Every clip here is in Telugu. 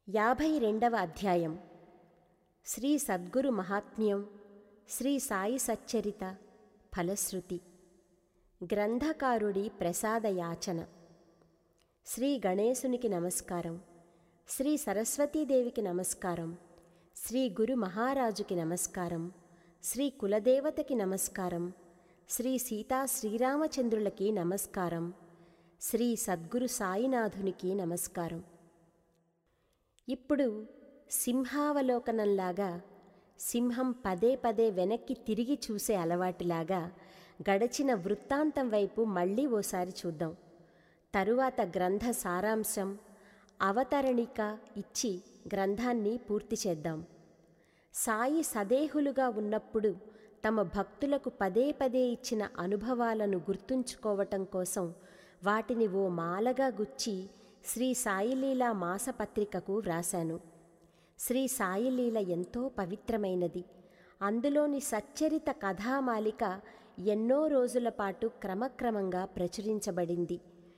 యాభై రెండవ అధ్యాయం శ్రీ సద్గురు మహాత్మ్యం శ్రీ సాయి సచ్చరిత ఫలశ్రుతి గ్రంథకారుడి ప్రసాద యాచన శ్రీ గణేశునికి నమస్కారం శ్రీ సరస్వతీదేవికి నమస్కారం శ్రీ గురు మహారాజుకి నమస్కారం శ్రీ కులదేవతకి నమస్కారం శ్రీ సీతా శ్రీరామచంద్రులకి నమస్కారం శ్రీ సద్గురు సాయినాథునికి నమస్కారం ఇప్పుడు సింహావలోకనంలాగా సింహం పదే పదే వెనక్కి తిరిగి చూసే అలవాటులాగా గడచిన వృత్తాంతం వైపు మళ్ళీ ఓసారి చూద్దాం తరువాత గ్రంథ సారాంశం అవతరణిక ఇచ్చి గ్రంథాన్ని పూర్తి చేద్దాం సాయి సదేహులుగా ఉన్నప్పుడు తమ భక్తులకు పదే పదే ఇచ్చిన అనుభవాలను గుర్తుంచుకోవటం కోసం వాటిని ఓ మాలగా గుచ్చి శ్రీ సాయిలీల మాసపత్రికకు వ్రాశాను శ్రీ సాయిలీల ఎంతో పవిత్రమైనది అందులోని సచ్చరిత కథామాలిక ఎన్నో రోజుల పాటు క్రమక్రమంగా ప్రచురించబడింది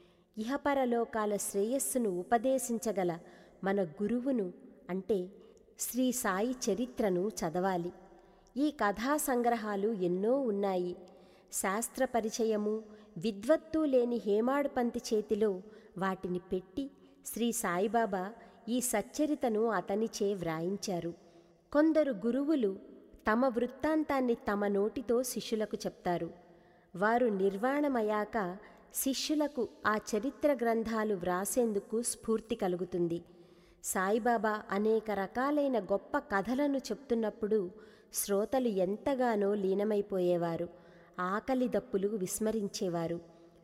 ఇహపరలోకాల శ్రేయస్సును ఉపదేశించగల మన గురువును అంటే శ్రీ సాయి చరిత్రను చదవాలి ఈ కథా సంగ్రహాలు ఎన్నో ఉన్నాయి శాస్త్ర పరిచయము విద్వత్తు లేని హేమాడుపంతి చేతిలో వాటిని పెట్టి శ్రీ సాయిబాబా ఈ సచ్చరితను అతనిచే వ్రాయించారు కొందరు గురువులు తమ వృత్తాంతాన్ని తమ నోటితో శిష్యులకు చెప్తారు వారు నిర్వాణమయ్యాక శిష్యులకు ఆ చరిత్ర గ్రంథాలు వ్రాసేందుకు స్ఫూర్తి కలుగుతుంది సాయిబాబా అనేక రకాలైన గొప్ప కథలను చెప్తున్నప్పుడు శ్రోతలు ఎంతగానో లీనమైపోయేవారు ఆకలి దప్పులు విస్మరించేవారు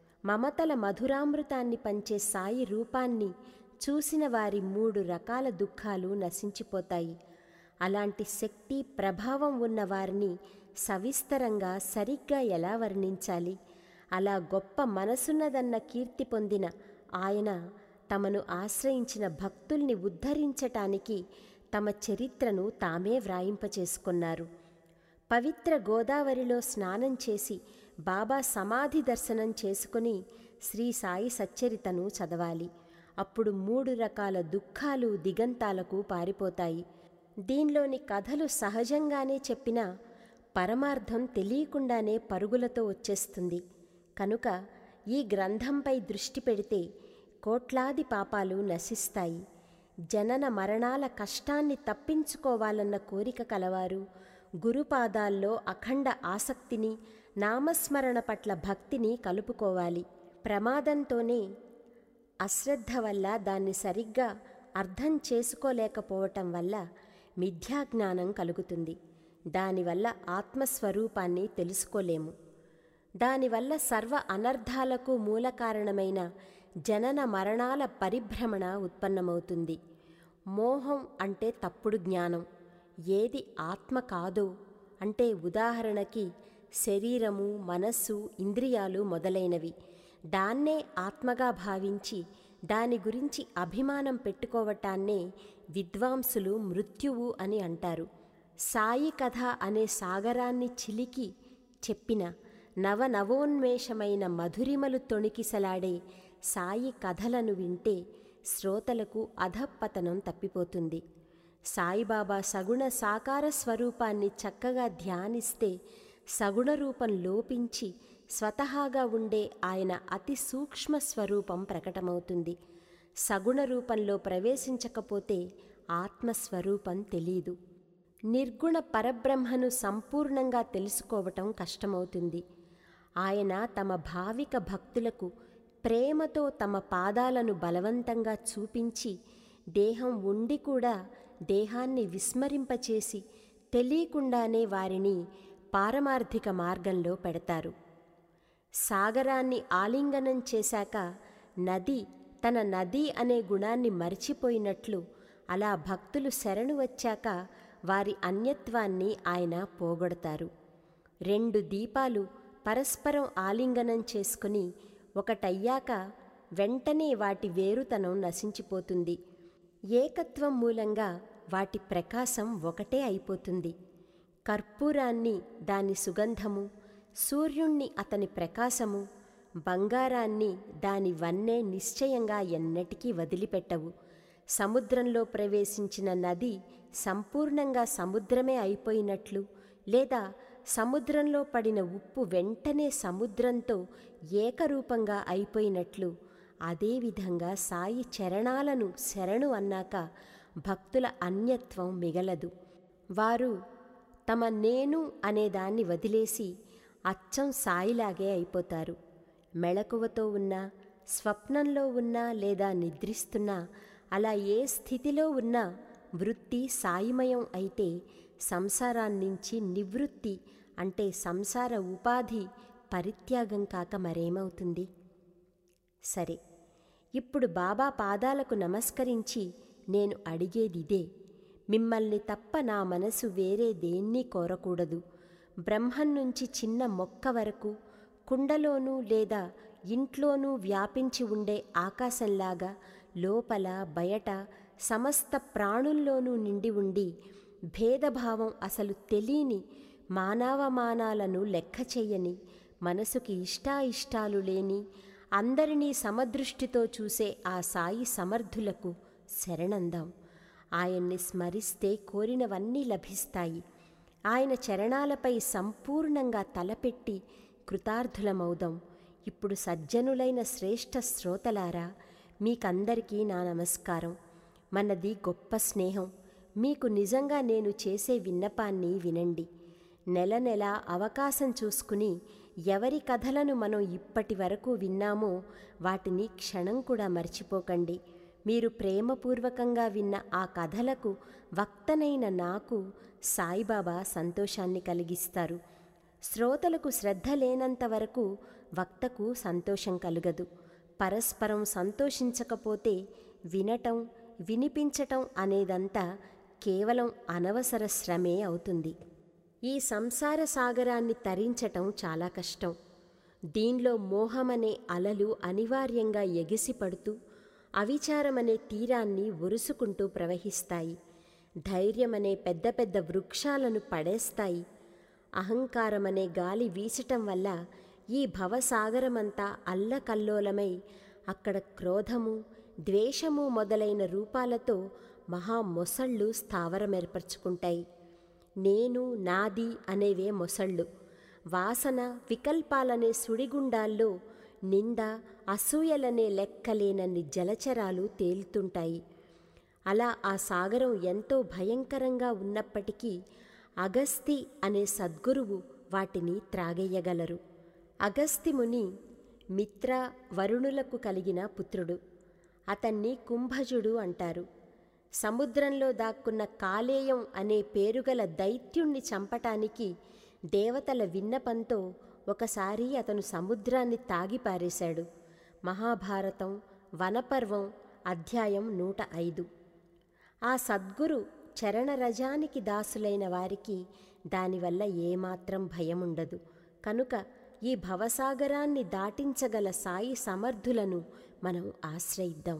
మమతల మధురామృతాన్ని పంచే సాయి రూపాన్ని చూసిన వారి మూడు రకాల దుఃఖాలు నశించిపోతాయి అలాంటి శక్తి ప్రభావం ఉన్న వారిని సవిస్తరంగా సరిగ్గా ఎలా వర్ణించాలి అలా గొప్ప మనసున్నదన్న కీర్తి పొందిన ఆయన తమను ఆశ్రయించిన భక్తుల్ని ఉద్ధరించటానికి తమ చరిత్రను తామే వ్రాయింపచేసుకున్నారు పవిత్ర గోదావరిలో స్నానం చేసి బాబా సమాధి దర్శనం చేసుకుని శ్రీ సాయి సచ్చరితను చదవాలి అప్పుడు మూడు రకాల దుఃఖాలు దిగంతాలకు పారిపోతాయి దీనిలోని కథలు సహజంగానే చెప్పినా పరమార్థం తెలియకుండానే పరుగులతో వచ్చేస్తుంది కనుక ఈ గ్రంథంపై దృష్టి పెడితే కోట్లాది పాపాలు నశిస్తాయి జనన మరణాల కష్టాన్ని తప్పించుకోవాలన్న కోరిక కలవారు గురుపాదాల్లో అఖండ ఆసక్తిని నామస్మరణ పట్ల భక్తిని కలుపుకోవాలి ప్రమాదంతోనే అశ్రద్ధ వల్ల దాన్ని సరిగ్గా అర్థం చేసుకోలేకపోవటం వల్ల మిథ్యాజ్ఞానం కలుగుతుంది దానివల్ల ఆత్మస్వరూపాన్ని తెలుసుకోలేము దానివల్ల సర్వ అనర్థాలకు మూల కారణమైన జనన మరణాల పరిభ్రమణ ఉత్పన్నమవుతుంది మోహం అంటే తప్పుడు జ్ఞానం ఏది ఆత్మ కాదో అంటే ఉదాహరణకి శరీరము మనస్సు ఇంద్రియాలు మొదలైనవి దాన్నే ఆత్మగా భావించి దాని గురించి అభిమానం పెట్టుకోవటాన్నే విద్వాంసులు మృత్యువు అని అంటారు సాయి కథ అనే సాగరాన్ని చిలికి చెప్పిన నవనవోన్మేషమైన మధురిమలు తొణికిసలాడే సాయి కథలను వింటే శ్రోతలకు అధపతనం తప్పిపోతుంది సాయిబాబా సగుణ సాకార స్వరూపాన్ని చక్కగా ధ్యానిస్తే సగుణ రూపం లోపించి స్వతహాగా ఉండే ఆయన అతి సూక్ష్మ స్వరూపం ప్రకటమవుతుంది సగుణ రూపంలో ప్రవేశించకపోతే ఆత్మస్వరూపం తెలీదు నిర్గుణ పరబ్రహ్మను సంపూర్ణంగా తెలుసుకోవటం కష్టమవుతుంది ఆయన తమ భావిక భక్తులకు ప్రేమతో తమ పాదాలను బలవంతంగా చూపించి దేహం ఉండి కూడా దేహాన్ని విస్మరింపచేసి తెలియకుండానే వారిని పారమార్థిక మార్గంలో పెడతారు సాగరాన్ని ఆలింగనం చేశాక నది తన నది అనే గుణాన్ని మరిచిపోయినట్లు అలా భక్తులు శరణు వచ్చాక వారి అన్యత్వాన్ని ఆయన పోగొడతారు రెండు దీపాలు పరస్పరం ఆలింగనం చేసుకుని ఒకటయ్యాక వెంటనే వాటి వేరుతనం నశించిపోతుంది ఏకత్వం మూలంగా వాటి ప్రకాశం ఒకటే అయిపోతుంది కర్పూరాన్ని దాని సుగంధము సూర్యుణ్ణి అతని ప్రకాశము బంగారాన్ని దాని వన్నే నిశ్చయంగా ఎన్నటికీ వదిలిపెట్టవు సముద్రంలో ప్రవేశించిన నది సంపూర్ణంగా సముద్రమే అయిపోయినట్లు లేదా సముద్రంలో పడిన ఉప్పు వెంటనే సముద్రంతో ఏకరూపంగా అయిపోయినట్లు అదేవిధంగా సాయి చరణాలను శరణు అన్నాక భక్తుల అన్యత్వం మిగలదు వారు తమ నేను అనేదాన్ని వదిలేసి అచ్చం సాయిలాగే అయిపోతారు మెళకువతో ఉన్నా స్వప్నంలో ఉన్నా లేదా నిద్రిస్తున్నా అలా ఏ స్థితిలో ఉన్నా వృత్తి సాయిమయం అయితే సంసారాన్నించి నివృత్తి అంటే సంసార ఉపాధి పరిత్యాగం కాక మరేమవుతుంది సరే ఇప్పుడు బాబా పాదాలకు నమస్కరించి నేను అడిగేదిదే మిమ్మల్ని తప్ప నా మనసు వేరే దేన్ని కోరకూడదు బ్రహ్మం నుంచి చిన్న మొక్క వరకు కుండలోనూ లేదా ఇంట్లోనూ వ్యాపించి ఉండే ఆకాశంలాగా లోపల బయట సమస్త ప్రాణుల్లోనూ నిండి ఉండి భేదభావం అసలు తెలియని మానవమానాలను లెక్క చెయ్యని మనసుకి ఇష్టాయిష్టాలు లేని అందరినీ సమదృష్టితో చూసే ఆ సాయి సమర్థులకు శరణందాం ఆయన్ని స్మరిస్తే కోరినవన్నీ లభిస్తాయి ఆయన చరణాలపై సంపూర్ణంగా తలపెట్టి కృతార్థులమవుదాం ఇప్పుడు సజ్జనులైన శ్రేష్ఠ శ్రోతలారా మీకందరికీ నా నమస్కారం మనది గొప్ప స్నేహం మీకు నిజంగా నేను చేసే విన్నపాన్ని వినండి నెల నెల అవకాశం చూసుకుని ఎవరి కథలను మనం ఇప్పటి వరకు విన్నామో వాటిని క్షణం కూడా మర్చిపోకండి మీరు ప్రేమపూర్వకంగా విన్న ఆ కథలకు వక్తనైన నాకు సాయిబాబా సంతోషాన్ని కలిగిస్తారు శ్రోతలకు శ్రద్ధ లేనంత వరకు వక్తకు సంతోషం కలుగదు పరస్పరం సంతోషించకపోతే వినటం వినిపించటం అనేదంతా కేవలం అనవసర శ్రమే అవుతుంది ఈ సంసార సాగరాన్ని తరించటం చాలా కష్టం దీనిలో మోహమనే అలలు అనివార్యంగా ఎగిసిపడుతూ అవిచారమనే తీరాన్ని ఒరుసుకుంటూ ప్రవహిస్తాయి ధైర్యమనే పెద్ద పెద్ద వృక్షాలను పడేస్తాయి అహంకారమనే గాలి వీచటం వల్ల ఈ భవసాగరమంతా అల్లకల్లోలమై అక్కడ క్రోధము ద్వేషము మొదలైన రూపాలతో మహా మొసళ్ళు స్థావరమేర్పరచుకుంటాయి నేను నాది అనేవే మొసళ్ళు వాసన వికల్పాలనే సుడిగుండాల్లో నింద అసూయలనే లెక్కలేనన్ని జలచరాలు తేలుతుంటాయి అలా ఆ సాగరం ఎంతో భయంకరంగా ఉన్నప్పటికీ అగస్తి అనే సద్గురువు వాటిని త్రాగేయగలరు అగస్తి ముని మిత్ర వరుణులకు కలిగిన పుత్రుడు అతన్ని కుంభజుడు అంటారు సముద్రంలో దాక్కున్న కాలేయం అనే పేరుగల దైత్యుణ్ణి చంపటానికి దేవతల విన్నపంతో ఒకసారి అతను సముద్రాన్ని తాగిపారేశాడు మహాభారతం వనపర్వం అధ్యాయం నూట ఐదు ఆ సద్గురు చరణరజానికి దాసులైన వారికి దానివల్ల ఏమాత్రం భయముండదు కనుక ఈ భవసాగరాన్ని దాటించగల సాయి సమర్థులను మనం ఆశ్రయిద్దాం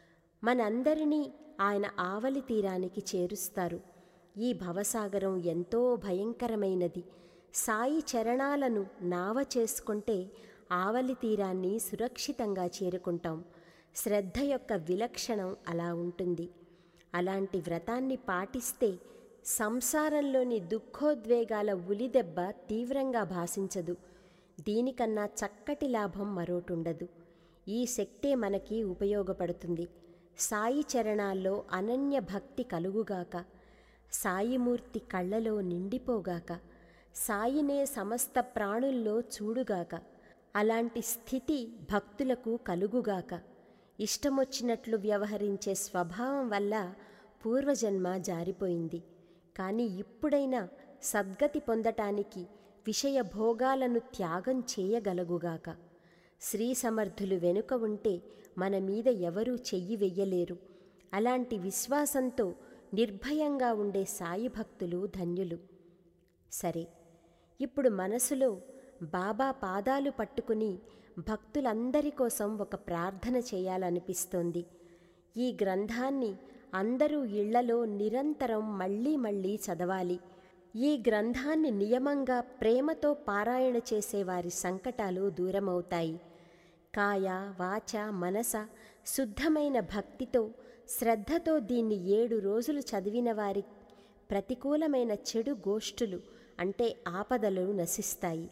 మనందరినీ ఆయన ఆవలి తీరానికి చేరుస్తారు ఈ భవసాగరం ఎంతో భయంకరమైనది సాయి చరణాలను నావ చేసుకుంటే ఆవలి తీరాన్ని సురక్షితంగా చేరుకుంటాం శ్రద్ధ యొక్క విలక్షణం అలా ఉంటుంది అలాంటి వ్రతాన్ని పాటిస్తే సంసారంలోని దుఃఖోద్వేగాల ఉలిదెబ్బ తీవ్రంగా భాషించదు దీనికన్నా చక్కటి లాభం మరోటుండదు ఈ శక్తే మనకి ఉపయోగపడుతుంది సాయి చరణాల్లో అనన్య భక్తి కలుగుగాక సాయిమూర్తి కళ్ళలో నిండిపోగాక సాయినే సమస్త ప్రాణుల్లో చూడుగాక అలాంటి స్థితి భక్తులకు కలుగుగాక ఇష్టమొచ్చినట్లు వ్యవహరించే స్వభావం వల్ల పూర్వజన్మ జారిపోయింది కానీ ఇప్పుడైనా సద్గతి పొందటానికి విషయ భోగాలను త్యాగం చేయగలగుగాక శ్రీ సమర్థులు వెనుక ఉంటే మన మీద ఎవరూ చెయ్యి వెయ్యలేరు అలాంటి విశ్వాసంతో నిర్భయంగా ఉండే సాయి భక్తులు ధన్యులు సరే ఇప్పుడు మనసులో బాబా పాదాలు పట్టుకుని భక్తులందరి కోసం ఒక ప్రార్థన చేయాలనిపిస్తోంది ఈ గ్రంథాన్ని అందరూ ఇళ్లలో నిరంతరం మళ్ళీ మళ్ళీ చదవాలి ఈ గ్రంథాన్ని నియమంగా ప్రేమతో పారాయణ చేసేవారి సంకటాలు దూరమవుతాయి కాయ వాచ మనస శుద్ధమైన భక్తితో శ్రద్ధతో దీన్ని ఏడు రోజులు చదివిన వారి ప్రతికూలమైన చెడు గోష్ఠులు అంటే ఆపదలు నశిస్తాయి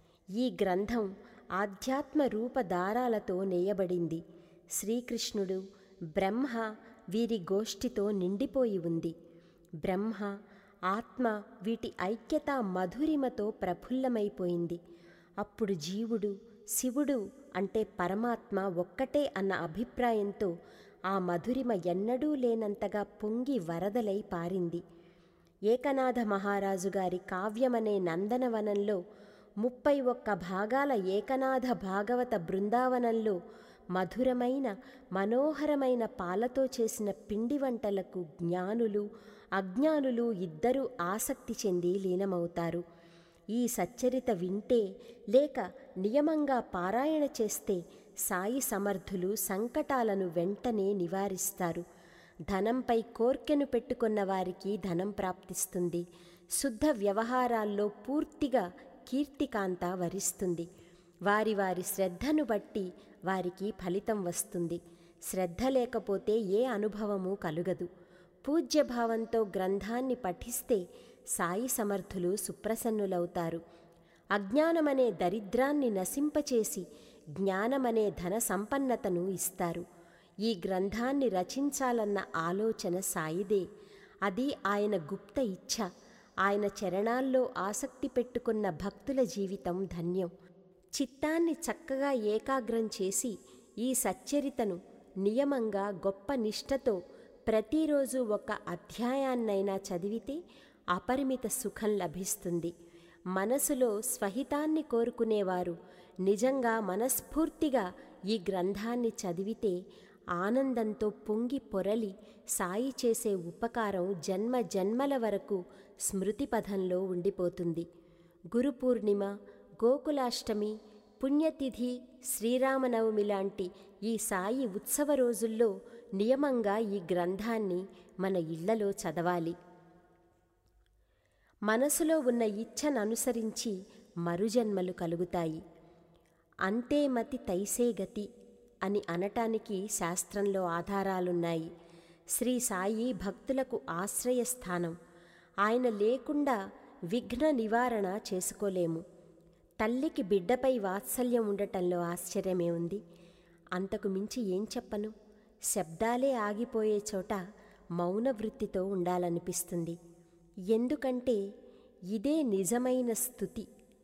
ఈ గ్రంథం ఆధ్యాత్మ రూప దారాలతో నేయబడింది శ్రీకృష్ణుడు బ్రహ్మ వీరి గోష్ఠితో నిండిపోయి ఉంది బ్రహ్మ ఆత్మ వీటి ఐక్యత మధురిమతో ప్రఫుల్లమైపోయింది అప్పుడు జీవుడు శివుడు అంటే పరమాత్మ ఒక్కటే అన్న అభిప్రాయంతో ఆ మధురిమ ఎన్నడూ లేనంతగా పొంగి వరదలై పారింది ఏకనాథ మహారాజు గారి కావ్యమనే నందనవనంలో ముప్పై ఒక్క భాగాల ఏకనాథ భాగవత బృందావనంలో మధురమైన మనోహరమైన పాలతో చేసిన పిండి వంటలకు జ్ఞానులు అజ్ఞానులు ఇద్దరూ ఆసక్తి చెంది లీనమవుతారు ఈ సచ్చరిత వింటే లేక నియమంగా పారాయణ చేస్తే సాయి సమర్థులు సంకటాలను వెంటనే నివారిస్తారు ధనంపై కోర్కెను పెట్టుకున్న వారికి ధనం ప్రాప్తిస్తుంది శుద్ధ వ్యవహారాల్లో పూర్తిగా కీర్తికాంత వరిస్తుంది వారి వారి శ్రద్ధను బట్టి వారికి ఫలితం వస్తుంది శ్రద్ధ లేకపోతే ఏ అనుభవము కలుగదు పూజ్యభావంతో గ్రంథాన్ని పఠిస్తే సాయి సమర్థులు సుప్రసన్నులవుతారు అజ్ఞానమనే దరిద్రాన్ని నశింపచేసి జ్ఞానమనే ధన సంపన్నతను ఇస్తారు ఈ గ్రంథాన్ని రచించాలన్న ఆలోచన సాయిదే అది ఆయన గుప్త ఇచ్ఛ ఆయన చరణాల్లో ఆసక్తి పెట్టుకున్న భక్తుల జీవితం ధన్యం చిత్తాన్ని చక్కగా ఏకాగ్రం చేసి ఈ సచ్చరితను నియమంగా గొప్ప నిష్ఠతో ప్రతిరోజు ఒక అధ్యాయాన్నైనా చదివితే అపరిమిత సుఖం లభిస్తుంది మనసులో స్వహితాన్ని కోరుకునేవారు నిజంగా మనస్ఫూర్తిగా ఈ గ్రంథాన్ని చదివితే ఆనందంతో పొంగి పొరలి సాయి చేసే ఉపకారం జన్మ జన్మల వరకు స్మృతిపథంలో ఉండిపోతుంది గురు పూర్ణిమ గోకులాష్టమి పుణ్యతిథి శ్రీరామనవమి లాంటి ఈ సాయి ఉత్సవ రోజుల్లో నియమంగా ఈ గ్రంథాన్ని మన ఇళ్లలో చదవాలి మనసులో ఉన్న ఇచ్ఛను అనుసరించి మరుజన్మలు కలుగుతాయి అంతే మతి తైసే గతి అని అనటానికి శాస్త్రంలో ఆధారాలున్నాయి శ్రీ సాయి భక్తులకు ఆశ్రయస్థానం ఆయన లేకుండా విఘ్న నివారణ చేసుకోలేము తల్లికి బిడ్డపై వాత్సల్యం ఉండటంలో ఆశ్చర్యమే ఉంది అంతకు మించి ఏం చెప్పను శబ్దాలే ఆగిపోయే చోట మౌన వృత్తితో ఉండాలనిపిస్తుంది ఎందుకంటే ఇదే నిజమైన స్థుతి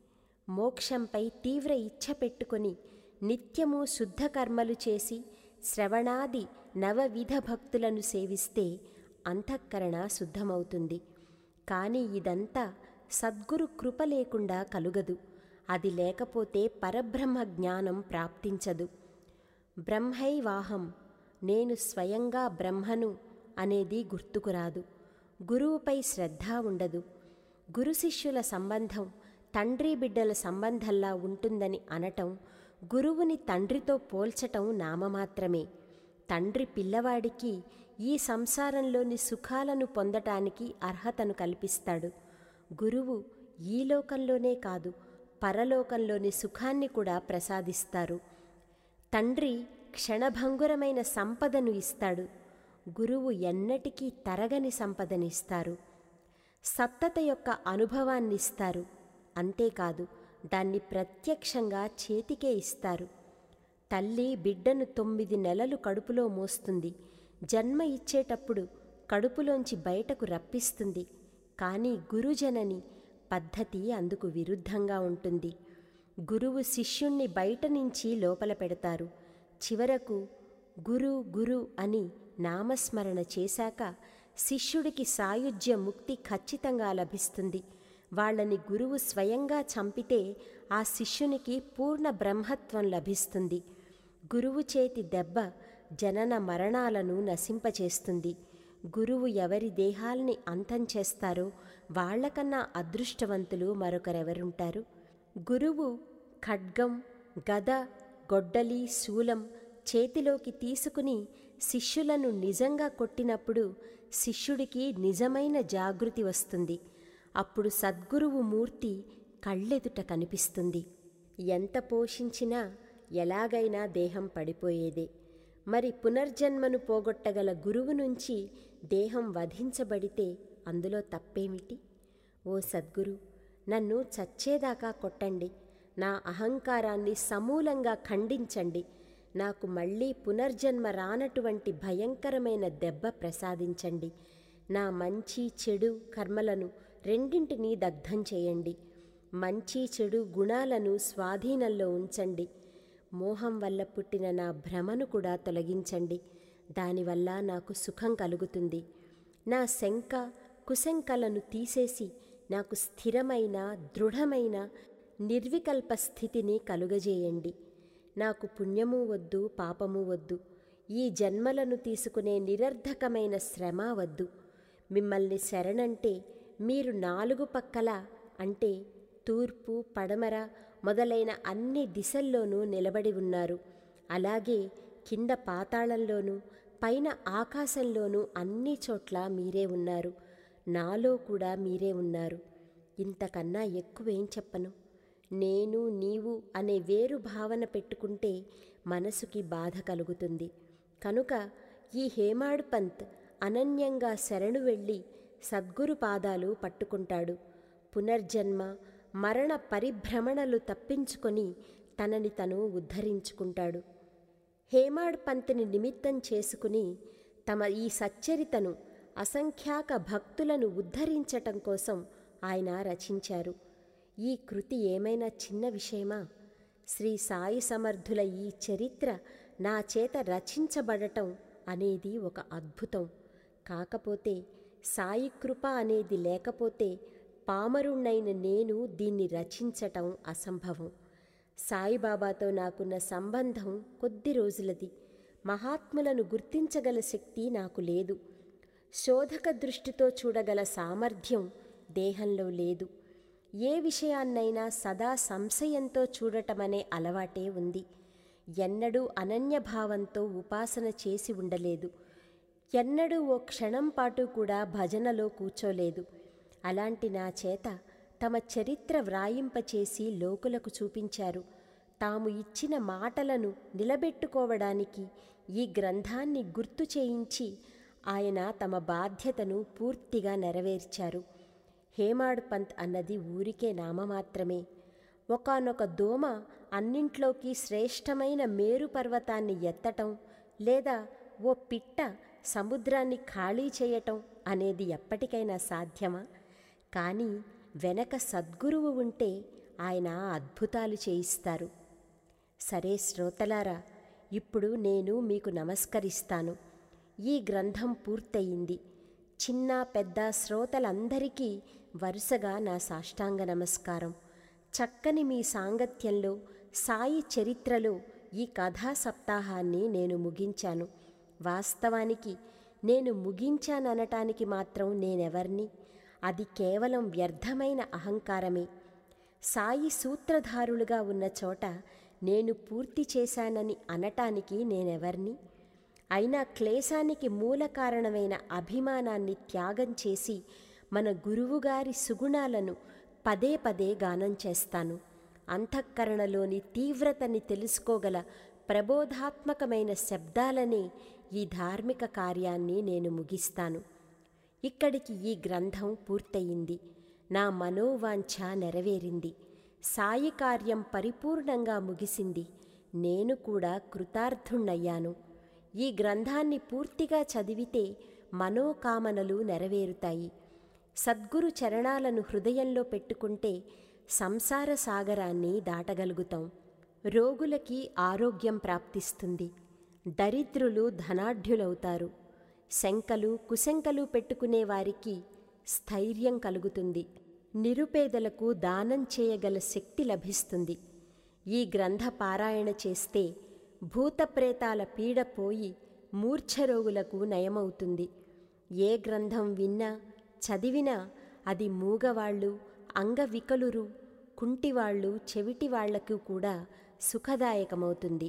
మోక్షంపై తీవ్ర ఇచ్ఛ పెట్టుకొని నిత్యము శుద్ధ కర్మలు చేసి శ్రవణాది నవవిధ భక్తులను సేవిస్తే అంతఃకరణ శుద్ధమవుతుంది కానీ ఇదంతా సద్గురు కృప లేకుండా కలుగదు అది లేకపోతే పరబ్రహ్మ జ్ఞానం ప్రాప్తించదు బ్రహ్మైవాహం నేను స్వయంగా బ్రహ్మను అనేది గుర్తుకురాదు గురువుపై శ్రద్ధ ఉండదు గురు శిష్యుల సంబంధం తండ్రి బిడ్డల సంబంధంలా ఉంటుందని అనటం గురువుని తండ్రితో పోల్చటం నామమాత్రమే తండ్రి పిల్లవాడికి ఈ సంసారంలోని సుఖాలను పొందటానికి అర్హతను కల్పిస్తాడు గురువు ఈ లోకంలోనే కాదు పరలోకంలోని సుఖాన్ని కూడా ప్రసాదిస్తారు తండ్రి క్షణభంగురమైన సంపదను ఇస్తాడు గురువు ఎన్నటికీ తరగని సంపదనిస్తారు సత్తత యొక్క అనుభవాన్నిస్తారు అంతేకాదు దాన్ని ప్రత్యక్షంగా చేతికే ఇస్తారు తల్లి బిడ్డను తొమ్మిది నెలలు కడుపులో మోస్తుంది జన్మ ఇచ్చేటప్పుడు కడుపులోంచి బయటకు రప్పిస్తుంది కానీ గురుజనని పద్ధతి అందుకు విరుద్ధంగా ఉంటుంది గురువు శిష్యుణ్ణి బయట నుంచి లోపల పెడతారు చివరకు గురు గురు అని నామస్మరణ చేశాక శిష్యుడికి సాయుధ్య ముక్తి ఖచ్చితంగా లభిస్తుంది వాళ్ళని గురువు స్వయంగా చంపితే ఆ శిష్యునికి పూర్ణ బ్రహ్మత్వం లభిస్తుంది గురువు చేతి దెబ్బ జనన మరణాలను నశింపచేస్తుంది గురువు ఎవరి దేహాల్ని అంతం చేస్తారో వాళ్లకన్నా అదృష్టవంతులు మరొకరెవరుంటారు గురువు ఖడ్గం గద గొడ్డలి శూలం చేతిలోకి తీసుకుని శిష్యులను నిజంగా కొట్టినప్పుడు శిష్యుడికి నిజమైన జాగృతి వస్తుంది అప్పుడు సద్గురువు మూర్తి కళ్ళెదుట కనిపిస్తుంది ఎంత పోషించినా ఎలాగైనా దేహం పడిపోయేదే మరి పునర్జన్మను పోగొట్టగల గురువు నుంచి దేహం వధించబడితే అందులో తప్పేమిటి ఓ సద్గురు నన్ను చచ్చేదాకా కొట్టండి నా అహంకారాన్ని సమూలంగా ఖండించండి నాకు మళ్ళీ పునర్జన్మ రానటువంటి భయంకరమైన దెబ్బ ప్రసాదించండి నా మంచి చెడు కర్మలను రెండింటినీ దగ్ధం చేయండి మంచి చెడు గుణాలను స్వాధీనంలో ఉంచండి మోహం వల్ల పుట్టిన నా భ్రమను కూడా తొలగించండి దానివల్ల నాకు సుఖం కలుగుతుంది నా శంక కుశంకలను తీసేసి నాకు స్థిరమైన దృఢమైన నిర్వికల్ప స్థితిని కలుగజేయండి నాకు పుణ్యము వద్దు పాపము వద్దు ఈ జన్మలను తీసుకునే నిరర్ధకమైన శ్రమ వద్దు మిమ్మల్ని శరణంటే మీరు నాలుగు పక్కల అంటే తూర్పు పడమర మొదలైన అన్ని దిశల్లోనూ నిలబడి ఉన్నారు అలాగే కింద పాతాళంలోనూ పైన ఆకాశంలోనూ అన్ని చోట్ల మీరే ఉన్నారు నాలో కూడా మీరే ఉన్నారు ఇంతకన్నా ఎక్కువేం చెప్పను నేను నీవు అనే వేరు భావన పెట్టుకుంటే మనసుకి బాధ కలుగుతుంది కనుక ఈ హేమాడ్ పంత్ అనన్యంగా శరణు వెళ్ళి సద్గురు పాదాలు పట్టుకుంటాడు పునర్జన్మ మరణ పరిభ్రమణలు తప్పించుకొని తనని తను ఉద్ధరించుకుంటాడు హేమాడ్ పంత్ని నిమిత్తం చేసుకుని తమ ఈ సచ్చరితను అసంఖ్యాక భక్తులను ఉద్ధరించటం కోసం ఆయన రచించారు ఈ కృతి ఏమైనా చిన్న విషయమా శ్రీ సాయి సమర్థుల ఈ చరిత్ర నా చేత రచించబడటం అనేది ఒక అద్భుతం కాకపోతే సాయి కృప అనేది లేకపోతే పామరుణ్ణైన నేను దీన్ని రచించటం అసంభవం సాయిబాబాతో నాకున్న సంబంధం కొద్ది రోజులది మహాత్ములను గుర్తించగల శక్తి నాకు లేదు శోధక దృష్టితో చూడగల సామర్థ్యం దేహంలో లేదు ఏ విషయాన్నైనా సదా సంశయంతో చూడటమనే అలవాటే ఉంది ఎన్నడూ అనన్యభావంతో ఉపాసన చేసి ఉండలేదు ఎన్నడూ ఓ క్షణం పాటు కూడా భజనలో కూర్చోలేదు అలాంటి నా చేత తమ చరిత్ర వ్రాయింపచేసి లోకులకు చూపించారు తాము ఇచ్చిన మాటలను నిలబెట్టుకోవడానికి ఈ గ్రంథాన్ని గుర్తు చేయించి ఆయన తమ బాధ్యతను పూర్తిగా నెరవేర్చారు హేమాడ్ పంత్ అన్నది ఊరికే నామమాత్రమే ఒకనొక దోమ అన్నింట్లోకి శ్రేష్టమైన మేరు పర్వతాన్ని ఎత్తటం లేదా ఓ పిట్ట సముద్రాన్ని ఖాళీ చేయటం అనేది ఎప్పటికైనా సాధ్యమా కానీ వెనక సద్గురువు ఉంటే ఆయన అద్భుతాలు చేయిస్తారు సరే శ్రోతలారా ఇప్పుడు నేను మీకు నమస్కరిస్తాను ఈ గ్రంథం పూర్తయింది చిన్న పెద్ద శ్రోతలందరికీ వరుసగా నా సాష్టాంగ నమస్కారం చక్కని మీ సాంగత్యంలో సాయి చరిత్రలో ఈ కథా సప్తాహాన్ని నేను ముగించాను వాస్తవానికి నేను ముగించాననటానికి మాత్రం నేనెవర్ని అది కేవలం వ్యర్థమైన అహంకారమే సాయి సూత్రధారులుగా ఉన్న చోట నేను పూర్తి చేశానని అనటానికి నేనెవర్ని అయినా క్లేశానికి మూల కారణమైన అభిమానాన్ని త్యాగం చేసి మన గురువుగారి సుగుణాలను పదే పదే గానం చేస్తాను అంతఃకరణలోని తీవ్రతని తెలుసుకోగల ప్రబోధాత్మకమైన శబ్దాలనే ఈ ధార్మిక కార్యాన్ని నేను ముగిస్తాను ఇక్కడికి ఈ గ్రంథం పూర్తయింది నా మనోవాంఛ నెరవేరింది సాయి కార్యం పరిపూర్ణంగా ముగిసింది నేను కూడా కృతార్థుణ్ణయ్యాను ఈ గ్రంథాన్ని పూర్తిగా చదివితే మనోకామనలు నెరవేరుతాయి సద్గురు చరణాలను హృదయంలో పెట్టుకుంటే సంసార సాగరాన్ని దాటగలుగుతాం రోగులకి ఆరోగ్యం ప్రాప్తిస్తుంది దరిద్రులు ధనాఢ్యులవుతారు శంకలు కుశంకలు పెట్టుకునే వారికి స్థైర్యం కలుగుతుంది నిరుపేదలకు దానం చేయగల శక్తి లభిస్తుంది ఈ గ్రంథ పారాయణ చేస్తే భూతప్రేతాల పీడ పోయి మూర్ఛరోగులకు నయమవుతుంది ఏ గ్రంథం విన్నా చదివినా అది మూగవాళ్ళు అంగవికలురు కుంటివాళ్ళు చెవిటివాళ్లకు కూడా సుఖదాయకమవుతుంది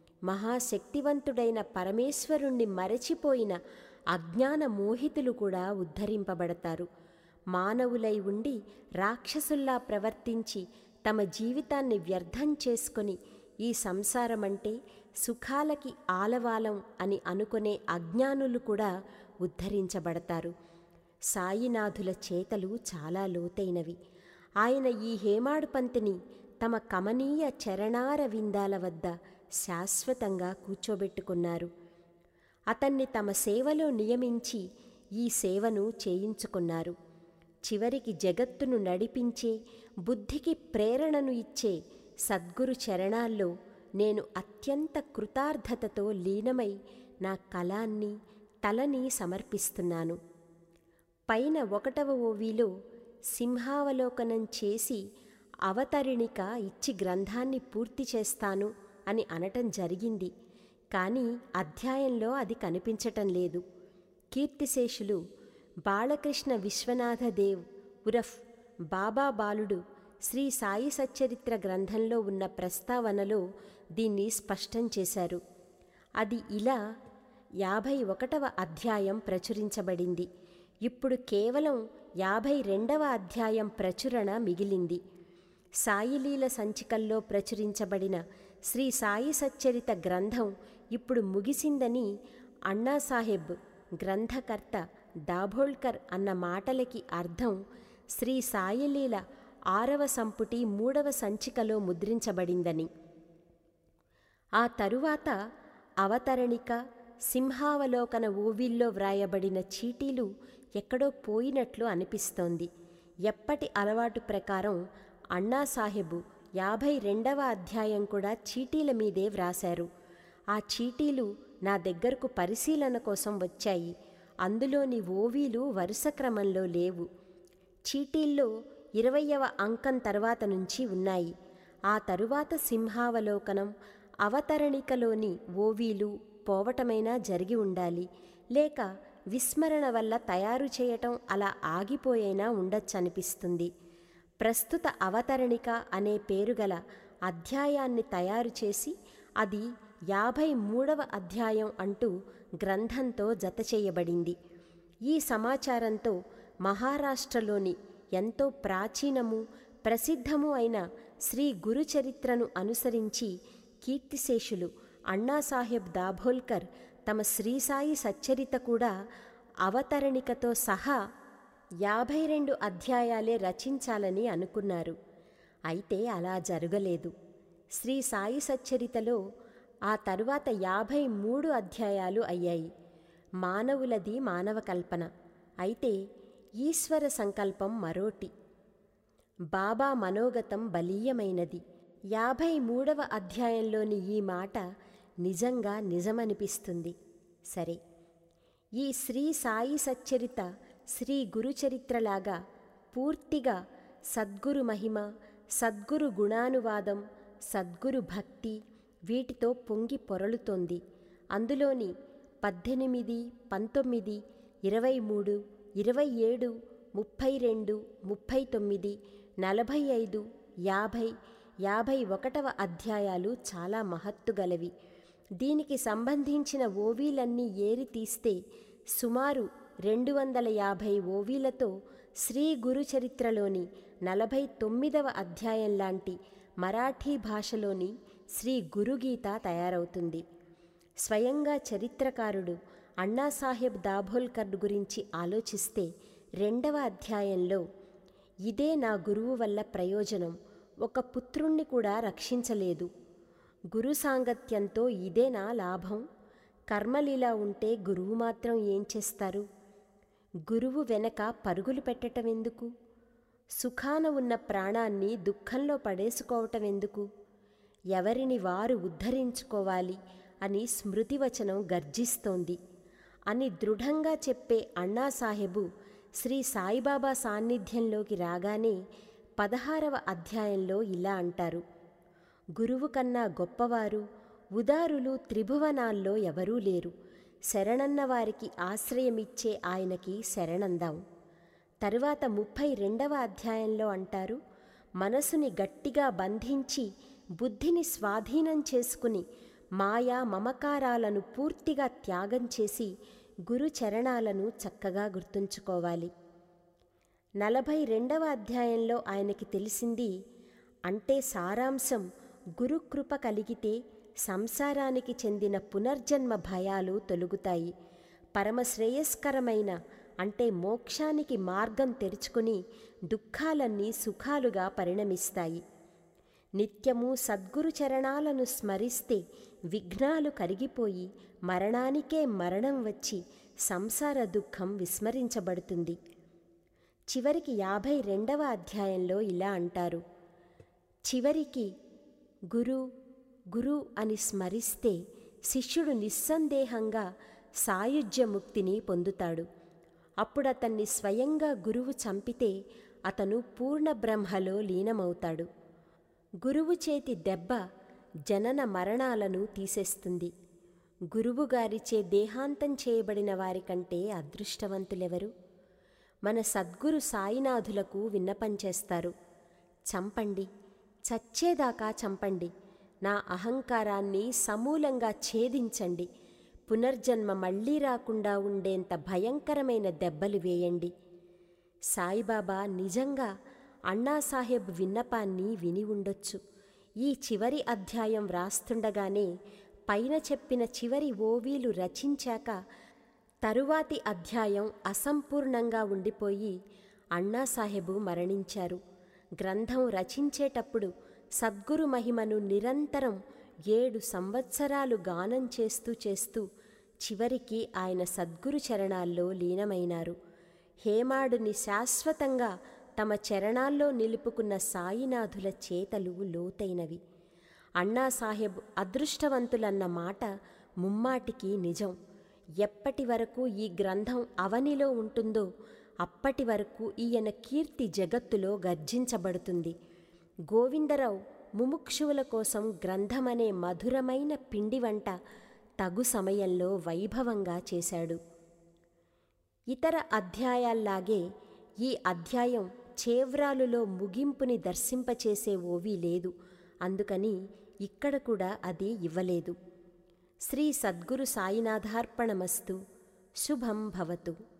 మహాశక్తివంతుడైన పరమేశ్వరుణ్ణి మరచిపోయిన అజ్ఞాన మోహితులు కూడా ఉద్ధరింపబడతారు మానవులై ఉండి రాక్షసుల్లా ప్రవర్తించి తమ జీవితాన్ని వ్యర్థం చేసుకొని ఈ సంసారమంటే సుఖాలకి ఆలవాలం అని అనుకునే అజ్ఞానులు కూడా ఉద్ధరించబడతారు సాయినాథుల చేతలు చాలా లోతైనవి ఆయన ఈ హేమాడు పంతిని తమ కమనీయ చరణార విందాల వద్ద శాశ్వతంగా కూర్చోబెట్టుకున్నారు అతన్ని తమ సేవలో నియమించి ఈ సేవను చేయించుకున్నారు చివరికి జగత్తును నడిపించే బుద్ధికి ప్రేరణను ఇచ్చే సద్గురు చరణాల్లో నేను అత్యంత కృతార్థతతో లీనమై నా కళాన్ని తలని సమర్పిస్తున్నాను పైన ఒకటవ ఓవిలో సింహావలోకనం చేసి అవతరిణిక ఇచ్చి గ్రంథాన్ని పూర్తి చేస్తాను అని అనటం జరిగింది కానీ అధ్యాయంలో అది కనిపించటం లేదు కీర్తిశేషులు బాలకృష్ణ విశ్వనాథదేవ్ ఉరఫ్ బాబా బాలుడు శ్రీ సాయి సచ్చరిత్ర గ్రంథంలో ఉన్న ప్రస్తావనలో దీన్ని స్పష్టం చేశారు అది ఇలా యాభై ఒకటవ అధ్యాయం ప్రచురించబడింది ఇప్పుడు కేవలం యాభై రెండవ అధ్యాయం ప్రచురణ మిగిలింది సాయిలీల సంచికల్లో ప్రచురించబడిన శ్రీ సాయి సచ్చరిత గ్రంథం ఇప్పుడు ముగిసిందని అన్నాసాహెబ్ గ్రంథకర్త దాభోల్కర్ అన్న మాటలకి అర్థం శ్రీ సాయిలీల ఆరవ సంపుటి మూడవ సంచికలో ముద్రించబడిందని ఆ తరువాత అవతరణిక సింహావలోకన ఓవిల్లో వ్రాయబడిన చీటీలు ఎక్కడో పోయినట్లు అనిపిస్తోంది ఎప్పటి అలవాటు ప్రకారం అన్నాసాహెబు యాభై రెండవ అధ్యాయం కూడా చీటీల మీదే వ్రాశారు ఆ చీటీలు నా దగ్గరకు పరిశీలన కోసం వచ్చాయి అందులోని ఓవీలు వరుస క్రమంలో లేవు చీటీల్లో ఇరవయవ అంకం తర్వాత నుంచి ఉన్నాయి ఆ తరువాత సింహావలోకనం అవతరణికలోని ఓవీలు పోవటమైనా జరిగి ఉండాలి లేక విస్మరణ వల్ల తయారు చేయటం అలా ఆగిపోయైనా ఉండొచ్చనిపిస్తుంది ప్రస్తుత అవతరణిక అనే పేరుగల అధ్యాయాన్ని తయారు చేసి అది యాభై మూడవ అధ్యాయం అంటూ గ్రంథంతో జతచేయబడింది ఈ సమాచారంతో మహారాష్ట్రలోని ఎంతో ప్రాచీనము ప్రసిద్ధము అయిన శ్రీ గురుచరిత్రను అనుసరించి కీర్తిశేషులు అన్నాసాహెబ్ దాభోల్కర్ తమ శ్రీసాయి సచ్చరిత కూడా అవతరణికతో సహా యాభై రెండు అధ్యాయాలే రచించాలని అనుకున్నారు అయితే అలా జరగలేదు శ్రీ సాయి సచ్చరితలో ఆ తరువాత యాభై మూడు అధ్యాయాలు అయ్యాయి మానవులది మానవ కల్పన అయితే ఈశ్వర సంకల్పం మరోటి బాబా మనోగతం బలీయమైనది యాభై మూడవ అధ్యాయంలోని ఈ మాట నిజంగా నిజమనిపిస్తుంది సరే ఈ శ్రీ సాయి సచ్చరిత శ్రీ గురుచరిత్రలాగా పూర్తిగా సద్గురు మహిమ సద్గురు గుణానువాదం సద్గురు భక్తి వీటితో పొంగి పొరలుతోంది అందులోని పద్దెనిమిది పంతొమ్మిది ఇరవై మూడు ఇరవై ఏడు ముప్పై రెండు ముప్పై తొమ్మిది నలభై ఐదు యాభై యాభై ఒకటవ అధ్యాయాలు చాలా మహత్తుగలవి దీనికి సంబంధించిన ఓవీలన్నీ ఏరి తీస్తే సుమారు రెండు వందల యాభై ఓవీలతో శ్రీ గురు చరిత్రలోని నలభై తొమ్మిదవ అధ్యాయం లాంటి మరాఠీ భాషలోని శ్రీ గురుగీత తయారవుతుంది స్వయంగా చరిత్రకారుడు అన్నాసాహెబ్ దాభోల్కర్ గురించి ఆలోచిస్తే రెండవ అధ్యాయంలో ఇదే నా గురువు వల్ల ప్రయోజనం ఒక పుత్రుణ్ణి కూడా రక్షించలేదు గురు సాంగత్యంతో ఇదే నా లాభం కర్మలీలా ఉంటే గురువు మాత్రం ఏం చేస్తారు గురువు వెనక పరుగులు పెట్టటం ఎందుకు సుఖాన ఉన్న ప్రాణాన్ని దుఃఖంలో పడేసుకోవటం ఎందుకు ఎవరిని వారు ఉద్ధరించుకోవాలి అని స్మృతివచనం గర్జిస్తోంది అని దృఢంగా చెప్పే అన్నాసాహెబు శ్రీ సాయిబాబా సాన్నిధ్యంలోకి రాగానే పదహారవ అధ్యాయంలో ఇలా అంటారు గురువు కన్నా గొప్పవారు ఉదారులు త్రిభువనాల్లో ఎవరూ లేరు శరణన్న వారికి ఆశ్రయమిచ్చే ఆయనకి శరణందాం తరువాత ముప్పై రెండవ అధ్యాయంలో అంటారు మనసుని గట్టిగా బంధించి బుద్ధిని స్వాధీనం చేసుకుని మాయా మమకారాలను పూర్తిగా త్యాగం చేసి గురు చరణాలను చక్కగా గుర్తుంచుకోవాలి నలభై రెండవ అధ్యాయంలో ఆయనకి తెలిసింది అంటే సారాంశం గురుకృప కలిగితే సంసారానికి చెందిన పునర్జన్మ భయాలు తొలుగుతాయి పరమశ్రేయస్కరమైన అంటే మోక్షానికి మార్గం తెరుచుకుని దుఃఖాలన్నీ సుఖాలుగా పరిణమిస్తాయి నిత్యము సద్గురు చరణాలను స్మరిస్తే విఘ్నాలు కరిగిపోయి మరణానికే మరణం వచ్చి సంసార దుఃఖం విస్మరించబడుతుంది చివరికి యాభై రెండవ అధ్యాయంలో ఇలా అంటారు చివరికి గురు గురు అని స్మరిస్తే శిష్యుడు నిస్సందేహంగా సాయుజ్యముక్తిని పొందుతాడు అప్పుడతన్ని స్వయంగా గురువు చంపితే అతను పూర్ణ బ్రహ్మలో లీనమవుతాడు గురువు చేతి దెబ్బ జనన మరణాలను తీసేస్తుంది గురువుగారిచే దేహాంతం చేయబడిన వారికంటే అదృష్టవంతులెవరు మన సద్గురు సాయినాథులకు విన్నపం చేస్తారు చంపండి చచ్చేదాకా చంపండి నా అహంకారాన్ని సమూలంగా ఛేదించండి పునర్జన్మ మళ్ళీ రాకుండా ఉండేంత భయంకరమైన దెబ్బలు వేయండి సాయిబాబా నిజంగా అన్నాసాహెబ్ విన్నపాన్ని విని ఉండొచ్చు ఈ చివరి అధ్యాయం వ్రాస్తుండగానే పైన చెప్పిన చివరి ఓవీలు రచించాక తరువాతి అధ్యాయం అసంపూర్ణంగా ఉండిపోయి అన్నాసాహెబు మరణించారు గ్రంథం రచించేటప్పుడు సద్గురు మహిమను నిరంతరం ఏడు సంవత్సరాలు గానం చేస్తూ చేస్తూ చివరికి ఆయన సద్గురు చరణాల్లో లీనమైనారు హేమాడుని శాశ్వతంగా తమ చరణాల్లో నిలుపుకున్న సాయినాథుల చేతలు లోతైనవి అన్నాసాహెబ్ అదృష్టవంతులన్న మాట ముమ్మాటికి నిజం ఎప్పటి వరకు ఈ గ్రంథం అవనిలో ఉంటుందో అప్పటి వరకు ఈయన కీర్తి జగత్తులో గర్జించబడుతుంది గోవిందరావు ముముక్షువుల కోసం గ్రంథమనే మధురమైన పిండి వంట తగు సమయంలో వైభవంగా చేశాడు ఇతర అధ్యాయాల్లాగే ఈ అధ్యాయం చేవ్రాలులో ముగింపుని దర్శింపచేసే ఓవి లేదు అందుకని ఇక్కడ కూడా అది ఇవ్వలేదు శ్రీ సద్గురు సాయినాథార్పణమస్తు శుభం భవతు